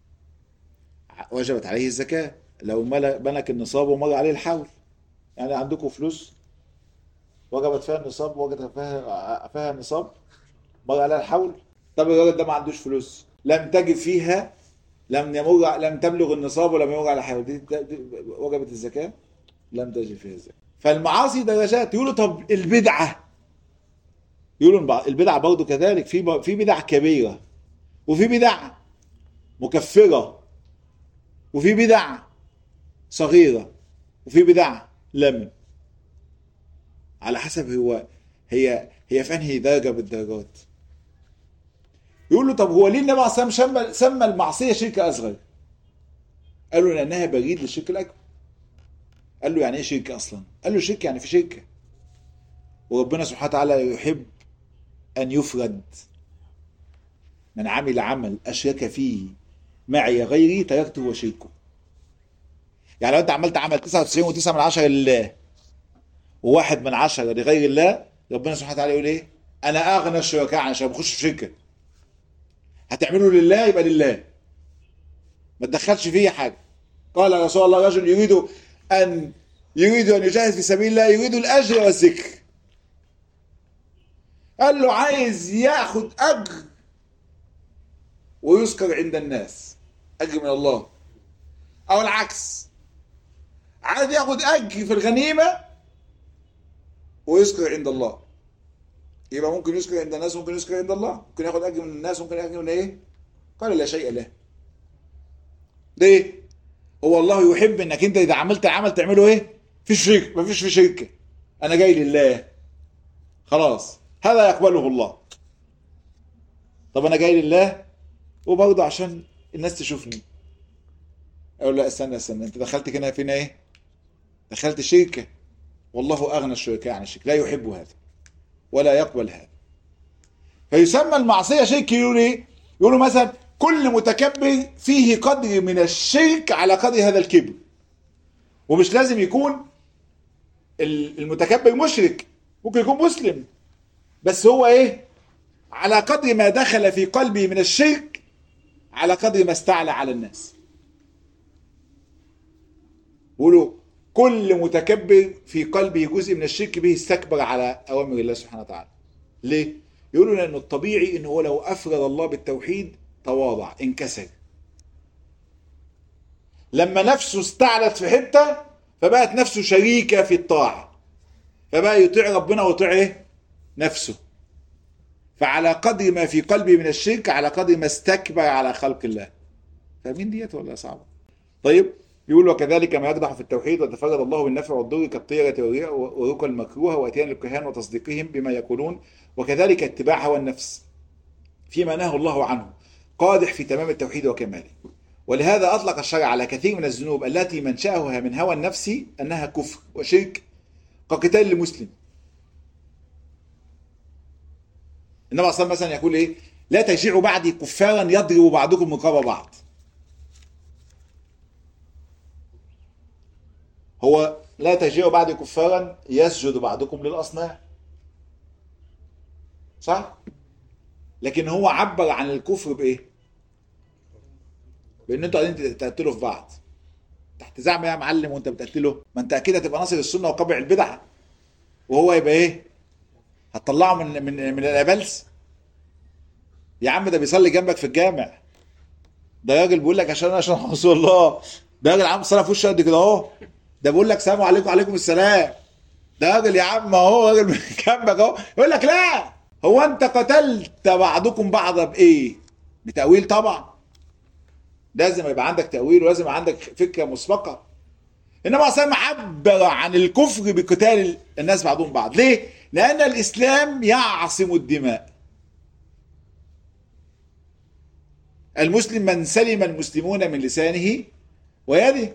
وجبت عليه الزكاة لو ملك النصاب ومر عليه الحول يعني عندكم فلوس وجبت فيها النصاب وجدت فيها فيها النصاب مر عليها الحول طب الراجل ده ما عندوش فلوس لم تجب فيها لم يمر لم تبلغ النصاب ولم يمر على الحول دي, دي وجبت الزكاه لم تجب فيها الزكاه فالمعاصي درجات يقولوا طب البدعه يقولوا البدعه برضه كذلك في في بدع كبيره وفي بدع مكفره وفي بدع صغيره وفي بدع لم على حسب هو هي هي في انهي درجه بالدرجات يقول له طب هو ليه النبي عليه الصلاه والسلام سمى المعصيه شرك اصغر؟ قال له لانها بريد للشرك الاكبر. قال له يعني ايه شرك اصلا؟ قال له شرك يعني في شركه. وربنا سبحانه وتعالى يحب ان يفرد من عمل عمل اشرك فيه معي غيري تركته وشركه. يعني لو انت عملت عمل 99 و9 من 10 لله وواحد من عشرة لغير الله ربنا سبحانه وتعالى يقول ايه؟ انا اغنى الشركاء عشان بخش في شركه. هتعمله لله يبقى لله. ما تدخلش فيه حاجه. قال رسول الله رجل يريد ان يريد ان يجاهد في سبيل الله يريد الاجر والذكر. قال له عايز ياخد اجر ويذكر عند الناس اجر من الله او العكس عايز ياخد اجر في الغنيمه ويذكر عند الله يبقى ممكن يذكر عند الناس ممكن يذكر عند الله ممكن ياخد اجر من الناس ممكن ياخد من ايه قال لا شيء له ليه هو الله يحب انك انت اذا عملت العمل تعمله ايه في شرك مفيش في شركه انا جاي لله خلاص هذا يقبله الله طب انا جاي لله وبرضه عشان الناس تشوفني اقول لا استنى استنى انت دخلت هنا فينا ايه دخلت شركه والله اغنى الشركاء عن الشرك لا يحب هذا ولا يقبل هذا فيسمى المعصيه شرك يقول ايه يقولوا مثلا كل متكبر فيه قدر من الشرك على قدر هذا الكبر ومش لازم يكون المتكبر مشرك ممكن يكون مسلم بس هو ايه على قدر ما دخل في قلبه من الشرك على قدر ما استعلى على الناس يقولوا كل متكبر في قلبه جزء من الشرك به استكبر على اوامر الله سبحانه وتعالى ليه يقولوا لانه الطبيعي انه هو لو افرد الله بالتوحيد تواضع انكسر لما نفسه استعلت في حته فبقت نفسه شريكه في الطاعه فبقى يطيع ربنا ويطيع ايه نفسه فعلى قدر ما في قلبه من الشرك على قدر ما استكبر على خلق الله فاهمين ديت ولا صعبه طيب يقول وكذلك ما يقدح في التوحيد وتفرد الله بالنفع والضر كالطيرة والرياء وركى المكروه واتيان الكهان وتصديقهم بما يقولون وكذلك اتباع هوى النفس فيما نهى الله عنه قادح في تمام التوحيد وكماله ولهذا أطلق الشرع على كثير من الذنوب التي منشأها من هوى النفس أنها كفر وشرك كقتال المسلم النبي صلى الله عليه وسلم يقول ايه لا تشيعوا بعدي كفارا يضرب بعضكم رقاب بعض هو لا تشيعوا بعدي كفارا يسجد بعضكم للاصنام صح لكن هو عبر عن الكفر بايه بان انتوا قاعدين تقتلوا في بعض تحت زعم يا معلم وانت بتقتله ما انت اكيد هتبقى ناصر السنه وقبع البدع وهو يبقى ايه هتطلعه من من من الابلس يا عم ده بيصلي جنبك في الجامع ده راجل بيقول لك عشان عشان رسول الله ده راجل عم صلاه في وشه قد كده اهو ده بيقول لك سلام عليكم وعليكم السلام ده راجل يا عم اهو راجل جنبك اهو يقول لك لا هو انت قتلت بعضكم بعضا بايه؟ بتأويل طبعا لازم يبقى عندك تأويل ولازم يبقى عندك فكرة مسبقة إنما أصلا عبر عن الكفر بقتال الناس بعضهم بعض ليه؟ لأن الإسلام يعصم الدماء المسلم من سلم المسلمون من لسانه ويده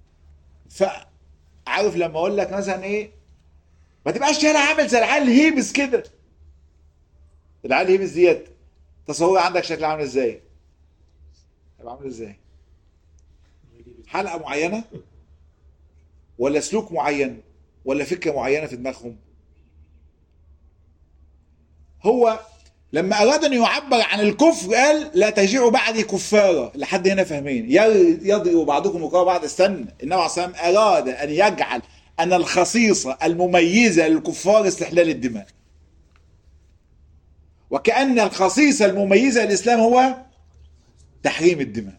فعارف لما اقول لك مثلا ايه ما تبقاش يالا عامل زي العيال الهيبس كده العيال الهيبس ديت تصور عندك شكل عامل ازاي هيبقى عامل ازاي حلقه معينه ولا سلوك معين ولا فكره معينه في دماغهم هو لما اراد ان يعبر عن الكفر قال لا تجيعوا بعدي كفارا لحد هنا فاهمين يضرب بعضكم وقال بعض استنى النبي عليه الصلاه والسلام اراد ان يجعل ان الخصيصه المميزه للكفار استحلال الدماء وكأن الخصيصة المميزة للإسلام هو تحريم الدماء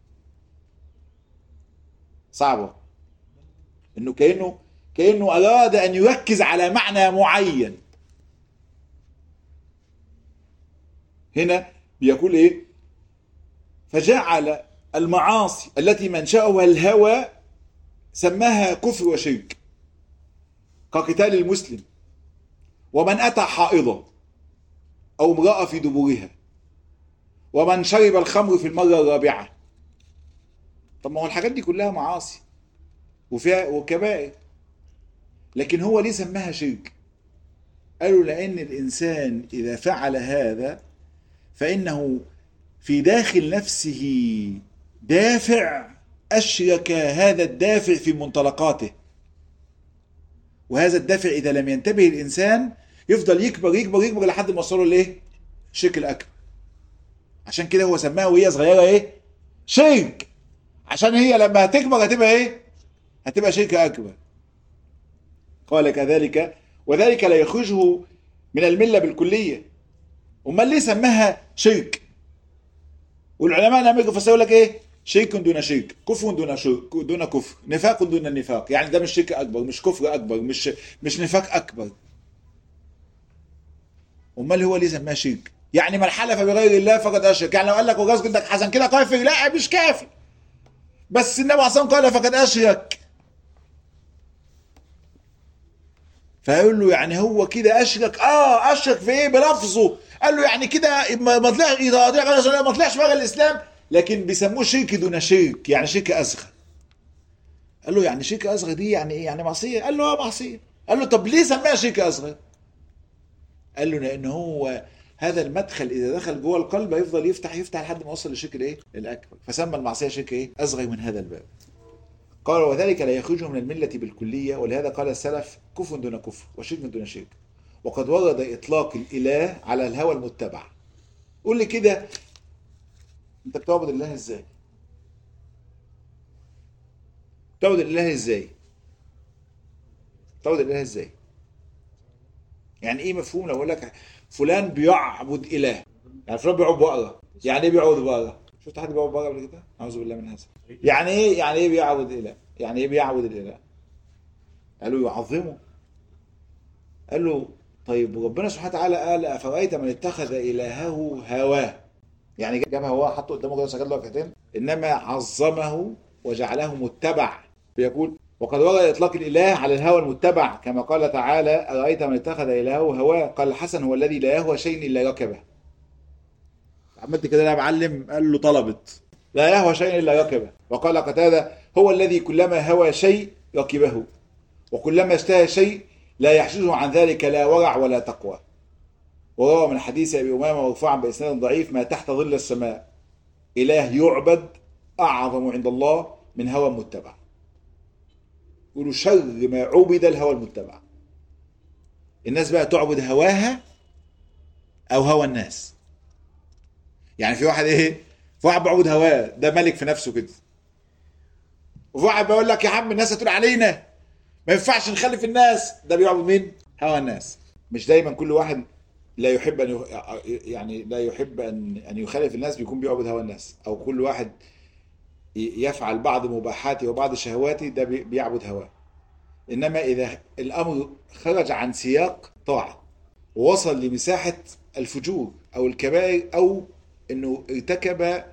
صعبة انه كأنه كأنه أراد أن يركز على معنى معين هنا بيقول ايه فجعل المعاصي التي منشأها الهوى سماها كفر وشرك كقتال المسلم ومن أتى حائضة أو امرأة في دبورها ومن شرب الخمر في المرة الرابعة طب ما هو الحاجات دي كلها معاصي وفيها وكبائر لكن هو ليه سماها شرك قالوا لأن الإنسان إذا فعل هذا فإنه في داخل نفسه دافع أشرك هذا الدافع في منطلقاته وهذا الدافع إذا لم ينتبه الإنسان يفضل يكبر يكبر يكبر لحد ما وصله لإيه؟ شرك الأكبر عشان كده هو سماها وهي صغيرة إيه؟ شرك عشان هي لما هتكبر هتبقى إيه؟ هتبقى شرك أكبر قال كذلك وذلك لا يخرجه من الملة بالكلية امال ليه سماها شرك والعلماء لما يجوا يفسروا لك ايه شرك دون شرك كفر دون شرك دون كفر نفاق دون النفاق يعني ده مش شرك اكبر مش كفر اكبر مش مش نفاق اكبر امال هو ليه سماها شرك يعني من حلف بغير الله فقد اشرك يعني لو قال لك وجاز جدك حسن كده كافر لا مش كافر بس النبي عليه الصلاه قال فقد اشرك فيقول له يعني هو كده اشرك اه اشرك في ايه بلفظه قال له يعني كده ما طلعش ما طلعش بره الاسلام لكن بيسموه شرك دون شرك يعني شرك اصغر قال له يعني شرك اصغر دي يعني ايه يعني معصيه قال له اه معصيه قال له طب ليه سماها شرك اصغر قال له لان هو هذا المدخل اذا دخل جوه القلب هيفضل يفتح يفتح لحد ما يوصل للشرك الايه الاكبر فسمى المعصيه شرك ايه اصغر من هذا الباب قال وذلك لا يخرجه من الملة بالكلية ولهذا قال السلف كفر دون كفر وشرك دون شرك وقد ورد إطلاق الإله على الهوى المتبع قول لي كده أنت بتعبد الله إزاي؟ بتعبد الله إزاي؟ بتعبد الله إزاي؟ يعني إيه مفهوم لو أقول لك فلان بيعبد إله يعني فلان بيعبد بقرة يعني إيه بيعبد بقرة؟ شفت حد بيعبد بقرة قبل كده؟ أعوذ بالله من هذا يعني ايه يعني ايه بيعبد اله يعني ايه بيعبد الاله قالوا يعظمه قال له طيب ربنا سبحانه وتعالى قال افرايت من اتخذ الهه هواه يعني جاب هواه حطه قدامه كده سجد له ركعتين انما عظمه وجعله متبع بيقول وقد ورد اطلاق الاله على الهوى المتبع كما قال تعالى ارايت من اتخذ الهه هواه قال الحسن هو الذي لا يهوى شيء الا ركبه عملت كده يا معلم قال له طلبت لا يهوى شيء الا ركبه وقال قتاده هو الذي كلما هوى شيء ركبه وكلما اشتهى شيء لا يحجزه عن ذلك لا ورع ولا تقوى وروى من حديث ابي امامه مرفوعا باسناد ضعيف ما تحت ظل السماء اله يعبد اعظم عند الله من هوى متبع يقولوا شر ما عبد الهوى المتبع الناس بقى تعبد هواها او هوى الناس يعني في واحد ايه في واحد بيعبد هواه ده ملك في نفسه كده وفي واحد بيقول لك يا عم الناس هتقول علينا ما ينفعش نخلف الناس ده بيعبد مين هوى الناس مش دايما كل واحد لا يحب ان يعني لا يحب ان ان يخالف الناس بيكون بيعبد هوى الناس او كل واحد يفعل بعض مباحاته وبعض شهواته ده بيعبد هواه انما اذا الامر خرج عن سياق طاعه ووصل لمساحه الفجور او الكبائر او انه ارتكب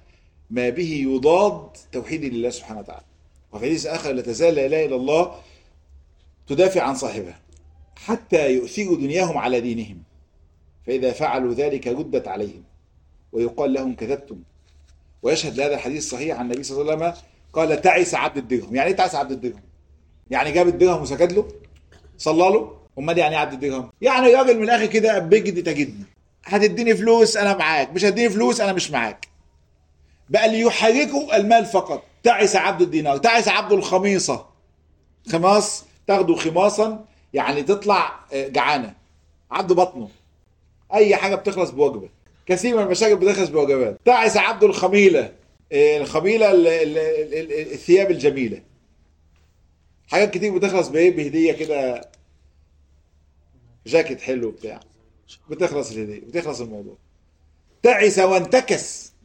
ما به يضاد توحيد لله سبحانه وتعالى وفي حديث آخر لا تزال لا إله إلا الله تدافع عن صاحبها حتى يؤثروا دنياهم على دينهم فإذا فعلوا ذلك ردت عليهم ويقال لهم كذبتم ويشهد لهذا الحديث الصحيح عن النبي صلى الله عليه وسلم قال تعس عبد الدرهم يعني ايه تعس عبد الدرهم يعني جاب الدرهم وسجد له صلى له امال يعني ايه عبد الدرهم يعني راجل من الاخر كده بجد تجدني هتديني فلوس انا معاك مش هتديني فلوس انا مش معاك بقى ليحركوا المال فقط تعس عبد الدينار تعس عبد الخميصة خماص تاخده خماصا يعني تطلع جعانة عبد بطنه اي حاجة بتخلص بوجبة كثير من المشاكل بتخلص بوجبات تعس عبد الخميلة الخميلة ال- ال- ال- الثياب الجميلة حاجات كتير بتخلص بايه بهدية كده جاكيت حلو بتاع بتخلص الهدية بتخلص الموضوع تعس وانتكس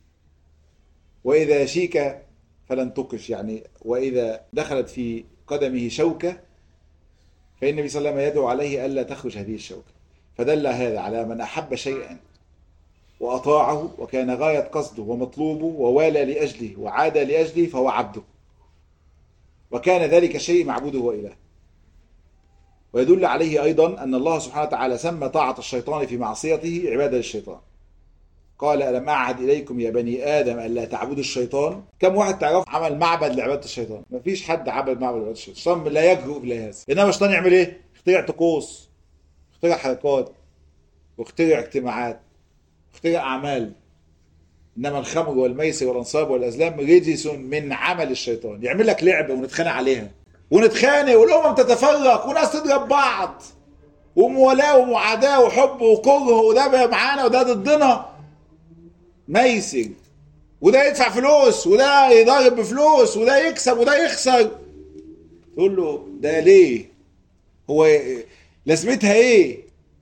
وإذا شيك فلن تقش يعني وإذا دخلت في قدمه شوكة فإن النبي صلى الله عليه وسلم يدعو عليه ألا تخرج هذه الشوكة فدل هذا على من أحب شيئا وأطاعه وكان غاية قصده ومطلوبه ووالى لأجله وعاد لأجله فهو عبده وكان ذلك الشيء معبوده وإله ويدل عليه أيضا أن الله سبحانه وتعالى سمى طاعة الشيطان في معصيته عبادة للشيطان قال ألم أعهد إليكم يا بني آدم ألا تعبدوا الشيطان كم واحد تعرف عمل معبد لعبادة الشيطان مفيش حد عمل معبد لعبادة الشيطان الشيطان لا يجرؤ إلى هذا إنما الشيطان يعمل إيه؟ اخترع طقوس اخترع حركات واخترع اجتماعات اخترع أعمال إنما الخمر والميسر والأنصاب والأزلام رجس من عمل الشيطان يعمل لك لعبة ونتخانق عليها ونتخانق والأمم تتفرق وناس تضرب بعض وموالاه ومعاداه وحب وكره وده بقى معانا وده ضدنا ميسر وده يدفع فلوس وده يضرب بفلوس وده يكسب وده يخسر تقول له ده ليه هو لازمتها ايه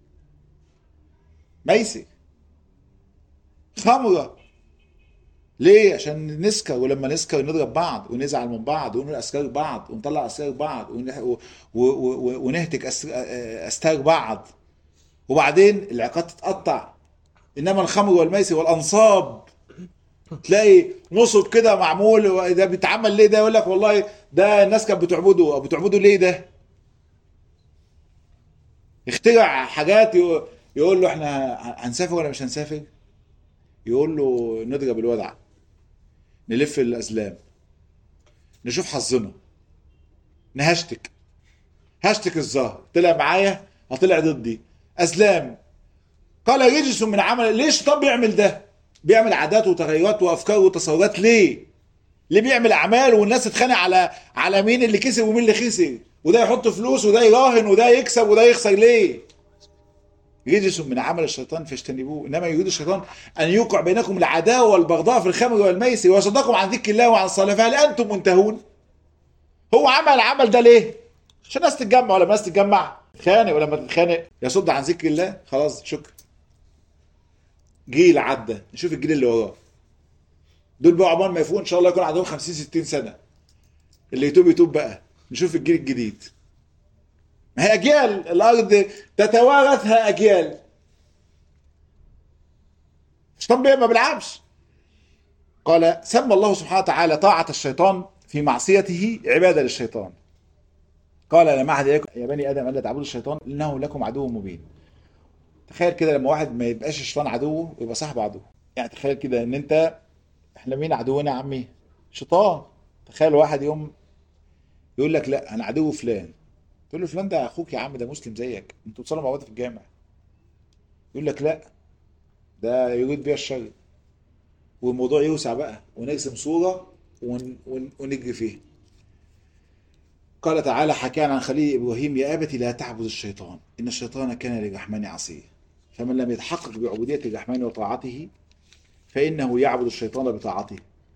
ميسر خمرة ليه عشان نسكر ولما نسكر نضرب بعض ونزعل من بعض ونقول اسرار بعض ونطلع اسرار بعض ونح- و- و- و- ونهتك أس- استار بعض وبعدين العلاقات تتقطع انما الخمر والميسر والانصاب تلاقي نصب كده معمول ده بيتعمل ليه ده يقول لك والله ده الناس كانت بتعبده بتعبده ليه ده يخترع حاجات يقول- يقول له احنا هنسافر ولا مش هنسافر يقول له نضرب الودع نلف الازلام نشوف حظنا نهشتك هشتك الظهر طلع معايا هطلع ضدي ازلام قال رجس من عمل ليش طب بيعمل ده بيعمل عادات وتغيرات وافكار وتصورات ليه ليه بيعمل اعمال والناس تتخانق على على مين اللي كسب ومين اللي خسر وده يحط فلوس وده يراهن وده يكسب وده يخسر ليه رجس من عمل الشيطان فاجتنبوه انما يريد الشيطان ان يوقع بينكم العداوه والبغضاء في الخمر والميسر ويصدكم عن ذكر الله وعن الصلاه فهل انتم منتهون؟ هو عمل العمل ده ليه؟ عشان الناس تتجمع ولا الناس تتجمع تتخانق ولما تتخانق يصد عن ذكر الله خلاص شكرا جيل عدى نشوف الجيل اللي وراه دول بقى عمال ما يفوقوا ان شاء الله يكون عندهم 50 60 سنه اللي يتوب يتوب بقى نشوف الجيل الجديد ما هي اجيال الارض تتوارثها اجيال الشيطان بيه ما بيلعبش قال سمى الله سبحانه وتعالى طاعة الشيطان في معصيته عبادة للشيطان قال لما أحد إليكم يا بني آدم ألا تعبدوا الشيطان إنه لكم عدو مبين تخيل كده لما واحد ما يبقاش الشيطان عدوه ويبقى صاحب عدو يعني تخيل كده ان انت احنا مين عدونا يا عمي شيطان تخيل واحد يوم يقول لك لا انا عدو فلان تقول له فلان ده اخوك يا عم ده مسلم زيك انتوا بتصلوا مع بعض في الجامع يقول لك لا ده يريد بيها الشر والموضوع يوسع بقى ونرسم صورة ون... ون... ونجري فيها قال تعالى حكى عن خليل ابراهيم يا ابت لا تعبد الشيطان ان الشيطان كان للرحمن عصيا فمن لم يتحقق بعبودية الرحمن وطاعته فإنه يعبد الشيطان بطاعته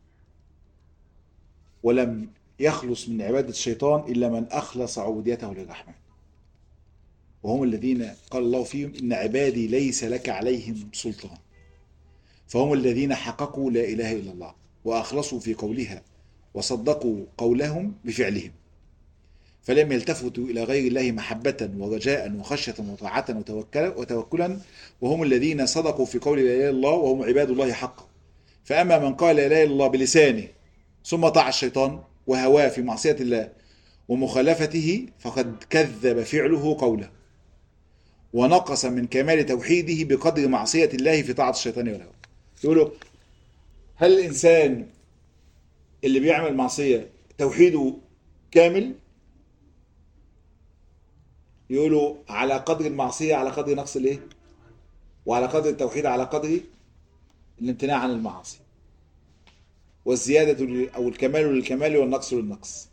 ولم يخلص من عبادة الشيطان إلا من أخلص عبوديته للرحمن وهم الذين قال الله فيهم إن عبادي ليس لك عليهم سلطان فهم الذين حققوا لا إله إلا الله وأخلصوا في قولها وصدقوا قولهم بفعلهم فلم يلتفتوا إلى غير الله محبة ورجاء وخشية وطاعة وتوكلا وتوكلا وهم الذين صدقوا في قول لا إله إلا الله وهم عباد الله حقا فأما من قال لا إله إلا الله بلسانه ثم طاع الشيطان وهواه في معصية الله ومخالفته فقد كذب فعله قوله ونقص من كمال توحيده بقدر معصية الله في طاعة الشيطان والهوى يقولوا هل الإنسان اللي بيعمل معصية توحيده كامل يقولوا على قدر المعصية على قدر نقص الايه وعلى قدر التوحيد على قدر الامتناع عن المعاصي والزيادة لل- أو الكمال للكمال والنقص للنقص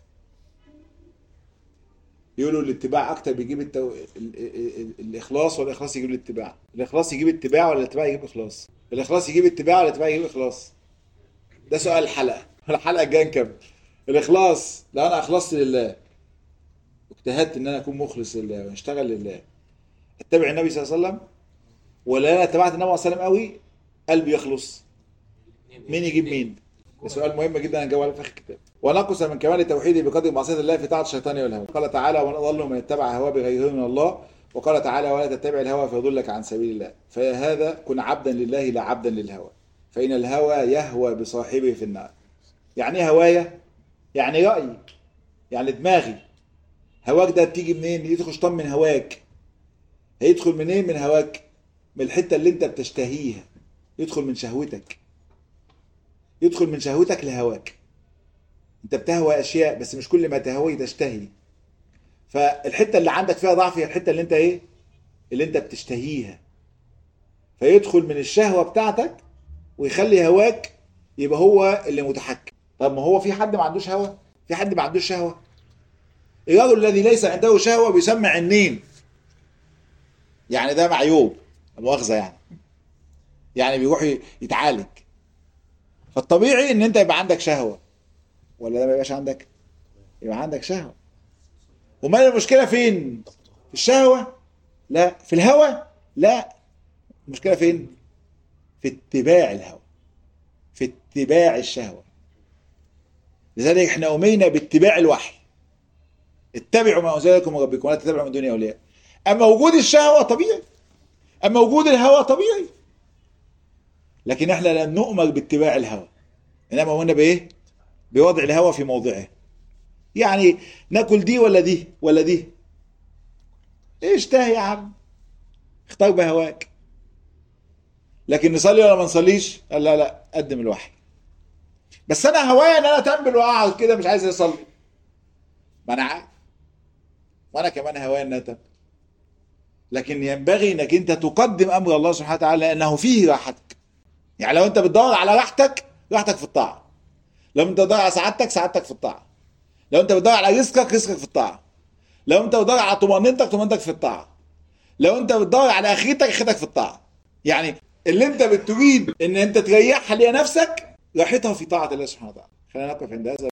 يقولوا الاتباع أكتر بيجيب التو... ال... ال... ال... الإخلاص ولا الإخلاص يجيب الاتباع الإخلاص يجيب اتباع ولا الاتباع يجيب إخلاص الإخلاص يجيب اتباع ولا الاتباع يجيب إخلاص ده سؤال الحلقة الحلقة الجاية نكمل الإخلاص لو أنا أخلصت لله واجتهدت إن أنا أكون مخلص لله وأشتغل لله اتبع النبي صلى الله عليه وسلم ولا أنا اتبعت النبي صلى الله عليه وسلم قوي قلبي يخلص مين يجيب مين؟ ده سؤال مهم جدا هنجاوب عليه في اخر الكتاب. ونقص من كمال توحيده بقدر معصيه الله في طاعه الشيطان والهوى. قال تعالى ومن اضل من اتبع هواه بغيره من الله وقال تعالى ولا تتبع الهوى فيضلك عن سبيل الله. فهذا كن عبدا لله لا عبدا للهوى. فان الهوى يهوى بصاحبه في النار. يعني ايه هوايه؟ يعني رايي. يعني دماغي. هواك ده بتيجي منين؟ يدخل شيطان من هواك. هيدخل منين من هواك؟ من الحته اللي انت بتشتهيها. يدخل من شهوتك. يدخل من شهوتك لهواك انت بتهوى اشياء بس مش كل ما تهوي تشتهي فالحته اللي عندك فيها ضعف هي الحته اللي انت ايه اللي انت بتشتهيها فيدخل من الشهوه بتاعتك ويخلي هواك يبقى هو اللي متحكم طب ما هو في حد ما عندوش هوى في حد ما عندوش شهوه الرجل الذي ليس عنده شهوه بيسمى عنين يعني ده معيوب لا مؤاخذه يعني يعني بيروح يتعالج فالطبيعي ان انت يبقى عندك شهوه ولا ده ما يبقاش عندك يبقى عندك شهوه امال المشكله فين في الشهوه لا في الهوى لا المشكله فين في اتباع الهوى في اتباع الشهوه لذلك احنا امينا باتباع الوحي اتبعوا ما انزل لكم من ربكم ولا تتبعوا من دون اولياء اما وجود الشهوه طبيعي اما وجود الهوى طبيعي لكن احنا لم نؤمر باتباع الهوى انما قلنا بايه بوضع الهوى في موضعه يعني ناكل دي ولا دي ولا دي اشتهي يا عم اختار بهواك لكن نصلي ولا ما نصليش قال لا لا قدم الوحي بس انا هوايا ان انا تنبل واقعد كده مش عايز اصلي ما انا عارف وانا كمان هوايا ان انا تنبل لكن ينبغي انك انت تقدم امر الله سبحانه وتعالى لانه فيه راحتك يعني لو انت بتدور على راحتك راحتك في الطاعه لو انت بتدور على سعادتك سعادتك في الطاعه لو انت بتدور على رزقك رزقك في الطاعه لو انت بتدور على طمانينتك طمانينتك في الطاعه لو انت بتدور على اخرتك اخرتك في الطاعه يعني اللي انت بتريد ان انت تريحها لنفسك راحتها في طاعه الله سبحانه وتعالى خلينا نقف عند هذا